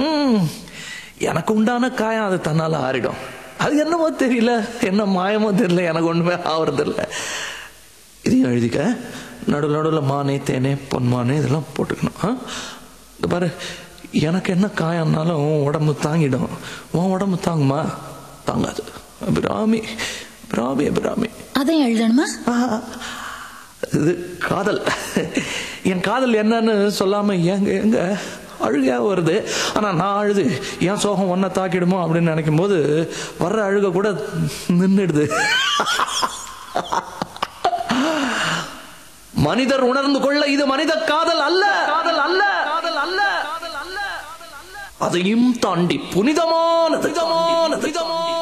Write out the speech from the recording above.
ம், எனக்கு உண்டான காயம் அது தன்னால ஆறிடும் அது என்னமோ தெரியல என்ன மாயமோ தெரியல எனக்கு ஒண்ணுமே ஆவறதில்ல இதையும் எழுதிக்க நடுவில் நடுவில் மானே தேனே பொன்மானே இதெல்லாம் போட்டுக்கணும் ஆ? இந்த பாரு எனக்கு என்ன காயம்னாலும் உன் உடம்பு தாங்கிடும் உன் உடம்பு தாங்குமா தாங்காது அபிராமி அபிராமி அபிராமி அதையும் எழுதணுமா ஆ, இது காதல் என் காதல் என்னன்னு சொல்லாம எங்க எங்க அழுகையா வருது ஆனா நான் அழுது என் சோகம் ஒன்ன தாக்கிடுமோ அப்படின்னு நினைக்கும் போது வர்ற அழுக கூட நின்றுடுது மனிதர் உணர்ந்து கொள்ள இது மனித காதல் அல்ல காதல் அல்ல காதல் அல்ல அதையும் தாண்டி புனிதமானது புனிதமானது